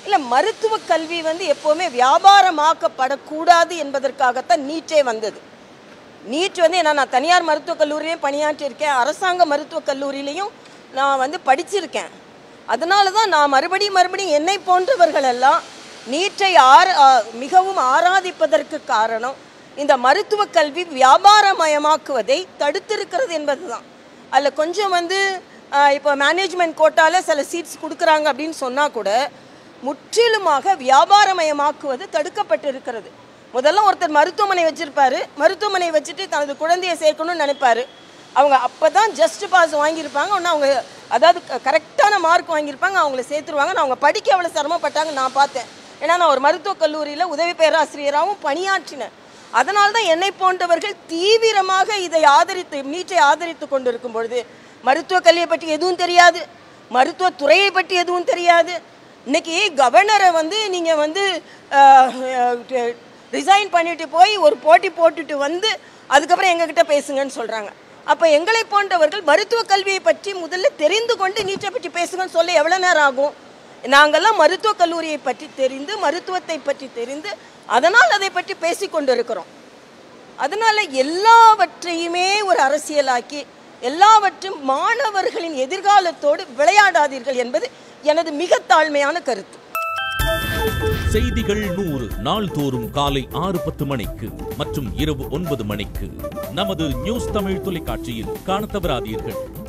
இல்லை மருத்துவ கல்வி வந்து எப்போவுமே வியாபாரமாக்கப்படக்கூடாது என்பதற்காகத்தான் நீட்டே வந்தது நீட் வந்து ஏன்னா நான் தனியார் மருத்துவக் கல்லூரியிலையும் பணியாற்றியிருக்கேன் அரசாங்க மருத்துவக் கல்லூரியிலையும் நான் வந்து படிச்சிருக்கேன் அதனால தான் நான் மறுபடியும் மறுபடியும் என்னை போன்றவர்கள் எல்லாம் நீட்டை ஆர ஆ, மிகவும் ஆராதிப்பதற்கு காரணம் இந்த மருத்துவக் கல்வி வியாபாரமயமாக்குவதை தடுத்திருக்கிறது என்பதுதான் அதில் கொஞ்சம் வந்து ஆ, இப்போ மேனேஜ்மெண்ட் கோட்டால சில சீட்ஸ் கொடுக்குறாங்க அப்படின்னு சொன்னால் கூட முற்றிலுமாக வியாபாரமயமாக்குவது தடுக்கப்பட்டிருக்கிறது முதல்ல ஒருத்தர் மருத்துவமனை வச்சிருப்பாரு மருத்துவமனை வச்சுட்டு தனது குழந்தையை சேர்க்கணும்னு நினைப்பாரு அவங்க அப்போ தான் ஜஸ்ட் பாஸ் வாங்கியிருப்பாங்க ஒன்று அவங்க அதாவது கரெக்டான மார்க் வாங்கியிருப்பாங்க அவங்கள சேர்த்துருவாங்க நான் அவங்க படிக்க எவ்வளோ சிரமப்பட்டாங்க நான் பார்த்தேன் ஏன்னா நான் ஒரு மருத்துவக் கல்லூரியில் உதவி பேராசிரியராகவும் பணியாற்றினேன் அதனால தான் என்னை போன்றவர்கள் தீவிரமாக இதை ஆதரித்து நீட்டை ஆதரித்து கொண்டிருக்கும் பொழுது மருத்துவ கல்வியை பற்றி எதுவும் தெரியாது மருத்துவ துறையை பற்றி எதுவும் தெரியாது இன்னைக்கு கவர்னரை வந்து நீங்கள் வந்து ரிசைன் பண்ணிட்டு போய் ஒரு போட்டி போட்டுட்டு வந்து அதுக்கப்புறம் எங்ககிட்ட பேசுங்கன்னு சொல்கிறாங்க அப்போ எங்களை போன்றவர்கள் மருத்துவ கல்வியை பற்றி முதல்ல தெரிந்து கொண்டு நீட்டை பற்றி பேசுங்கன்னு சொல்ல எவ்வளோ நேரம் ஆகும் நாங்கள்லாம் மருத்துவக் கல்லூரியை பற்றி தெரிந்து மருத்துவத்தை பற்றி தெரிந்து அதனால் அதை பற்றி பேசிக்கொண்டு இருக்கிறோம் அதனால எல்லாவற்றையுமே ஒரு அரசியலாக்கி எல்லாவற்றும் மாணவர்களின் எதிர்காலத்தோடு விளையாடாதீர்கள் என்பது எனது மிக தாழ்மையான கருத்து செய்திகள் நூறு நாள்தோறும் காலை ஆறு பத்து மணிக்கு மற்றும் இரவு ஒன்பது மணிக்கு நமது நியூஸ் தமிழ் தொலைக்காட்சியில் காணத் தவறாதீர்கள்